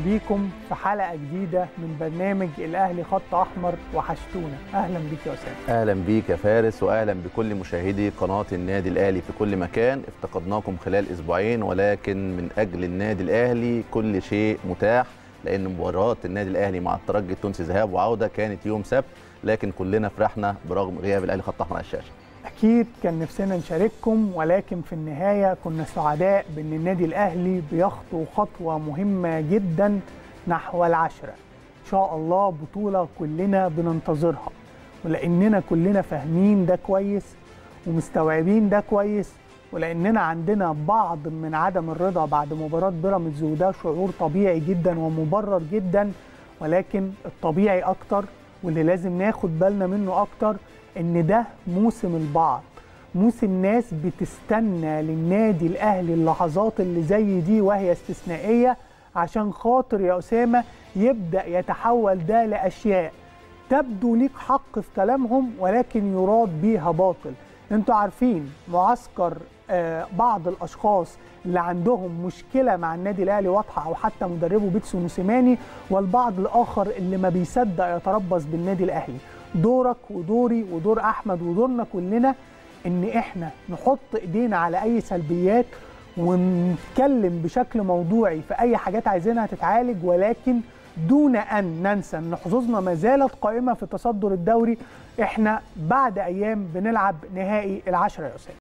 بيكم في حلقه جديده من برنامج الاهلي خط احمر وحشتونا اهلا بيك يا اسامه اهلا بيك يا فارس واهلا بكل مشاهدي قناه النادي الاهلي في كل مكان افتقدناكم خلال اسبوعين ولكن من اجل النادي الاهلي كل شيء متاح لان مباراه النادي الاهلي مع الترجي التونسي ذهاب وعوده كانت يوم سبت لكن كلنا فرحنا برغم غياب الاهلي خط احمر على الشاشه اكيد كان نفسنا نشارككم ولكن في النهايه كنا سعداء بان النادي الاهلي بيخطو خطوه مهمه جدا نحو العشره ان شاء الله بطوله كلنا بننتظرها ولاننا كلنا فاهمين ده كويس ومستوعبين ده كويس ولاننا عندنا بعض من عدم الرضا بعد مباراه بيراميدز وده شعور طبيعي جدا ومبرر جدا ولكن الطبيعي اكتر واللي لازم ناخد بالنا منه اكتر ان ده موسم البعض موسم ناس بتستنى للنادي الاهلي اللحظات اللي زي دي وهي استثنائيه عشان خاطر يا اسامه يبدا يتحول ده لاشياء تبدو ليك حق في كلامهم ولكن يراد بيها باطل انتوا عارفين معسكر آه بعض الاشخاص اللي عندهم مشكله مع النادي الاهلي واضحه او حتى مدربه بيتسو موسيماني والبعض الاخر اللي ما بيصدق يتربص بالنادي الاهلي دورك ودوري ودور احمد ودورنا كلنا ان احنا نحط ايدينا على اي سلبيات ونتكلم بشكل موضوعي في اي حاجات عايزينها تتعالج ولكن دون ان ننسى ان حظوظنا ما زالت قائمه في تصدر الدوري احنا بعد ايام بنلعب نهائي العشره يا اسامه